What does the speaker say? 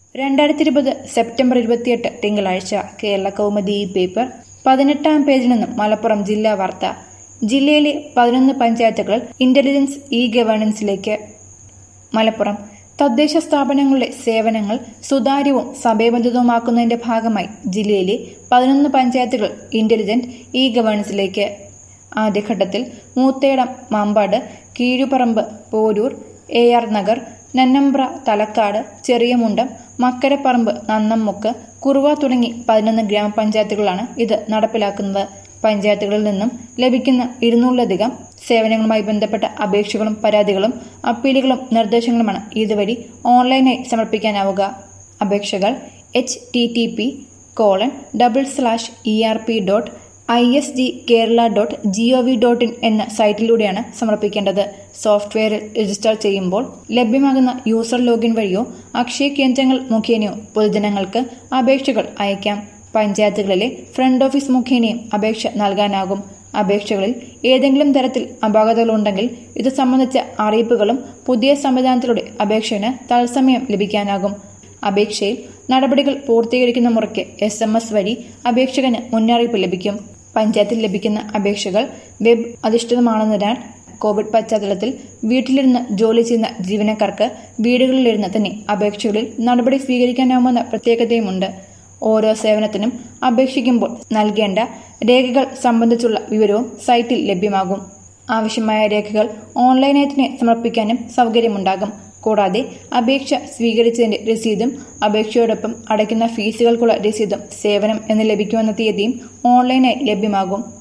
രണ്ടായിരത്തി ഇരുപത് സെപ്റ്റംബർ ഇരുപത്തിയെട്ട് തിങ്കളാഴ്ച കേരള കൗമുദി ഈ പേപ്പർ പതിനെട്ടാം പേജിൽ നിന്നും മലപ്പുറം ജില്ലാ വാർത്ത ജില്ലയിലെ പതിനൊന്ന് പഞ്ചായത്തുകൾ ഇന്റലിജൻസ് ഇ ഗവേണൻസിലേക്ക് മലപ്പുറം തദ്ദേശ സ്ഥാപനങ്ങളുടെ സേവനങ്ങൾ സുതാര്യവും സമയബന്ധിതവുമാക്കുന്നതിന്റെ ഭാഗമായി ജില്ലയിലെ പതിനൊന്ന് പഞ്ചായത്തുകൾ ഇന്റലിജന്റ് ഇ ഗവേണൻസിലേക്ക് ആദ്യഘട്ടത്തിൽ മൂത്തേടം മമ്പാട് കീഴുപറമ്പ് പോരൂർ എ ആർ നഗർ നന്നമ്പ്ര തലക്കാട് ചെറിയമുണ്ടം മക്കരപ്പറമ്പ് നന്നമ്മുക്ക് കുറുവ തുടങ്ങി പതിനൊന്ന് ഗ്രാമപഞ്ചായത്തുകളാണ് ഇത് നടപ്പിലാക്കുന്നത് പഞ്ചായത്തുകളിൽ നിന്നും ലഭിക്കുന്ന ഇരുന്നൂറിലധികം സേവനങ്ങളുമായി ബന്ധപ്പെട്ട അപേക്ഷകളും പരാതികളും അപ്പീലുകളും നിർദ്ദേശങ്ങളുമാണ് ഇതുവഴി ഓൺലൈനായി സമർപ്പിക്കാനാവുക അപേക്ഷകൾ H T T P colon double slash E R P dot I S G Kerala dot G O V dot in എന്ന സൈറ്റിലൂടെയാണ് സമർപ്പിക്കേണ്ടത് സോഫ്റ്റ്വെയറിൽ രജിസ്റ്റർ ചെയ്യുമ്പോൾ ലഭ്യമാകുന്ന യൂസർ ലോഗിൻ വഴിയോ അക്ഷയ കേന്ദ്രങ്ങൾ മുഖേനയോ പൊതുജനങ്ങൾക്ക് അപേക്ഷകൾ അയക്കാം പഞ്ചായത്തുകളിലെ ഫ്രണ്ട് ഓഫീസ് മുഖേനയും അപേക്ഷ നൽകാനാകും അപേക്ഷകളിൽ ഏതെങ്കിലും തരത്തിൽ അപാകതകളുണ്ടെങ്കിൽ ഇത് സംബന്ധിച്ച അറിയിപ്പുകളും പുതിയ സംവിധാനത്തിലൂടെ അപേക്ഷന് തത്സമയം ലഭിക്കാനാകും അപേക്ഷയിൽ നടപടികൾ പൂർത്തീകരിക്കുന്ന മുറയ്ക്ക് എസ് എം എസ് വഴി അപേക്ഷകന് മുന്നറിയിപ്പ് ലഭിക്കും പഞ്ചായത്തിൽ ലഭിക്കുന്ന അപേക്ഷകൾ വെബ് അധിഷ്ഠിതമാണെന്നതിനാൽ കോവിഡ് പശ്ചാത്തലത്തിൽ വീട്ടിലിരുന്ന് ജോലി ചെയ്യുന്ന ജീവനക്കാർക്ക് വീടുകളിലിരുന്ന് തന്നെ അപേക്ഷകളിൽ നടപടി സ്വീകരിക്കാനാവുമെന്ന പ്രത്യേകതയുമുണ്ട് ഓരോ സേവനത്തിനും അപേക്ഷിക്കുമ്പോൾ നൽകേണ്ട രേഖകൾ സംബന്ധിച്ചുള്ള വിവരവും സൈറ്റിൽ ലഭ്യമാകും ആവശ്യമായ രേഖകൾ ഓൺലൈനായി തന്നെ സമർപ്പിക്കാനും സൗകര്യമുണ്ടാകും കൂടാതെ അപേക്ഷ സ്വീകരിച്ചതിന്റെ രസീതും അപേക്ഷയോടൊപ്പം അടയ്ക്കുന്ന ഫീസുകൾക്കുള്ള രസീതും സേവനം എന്ന് ലഭിക്കുമെന്ന തീയതിയും ഓൺലൈനായി ലഭ്യമാകും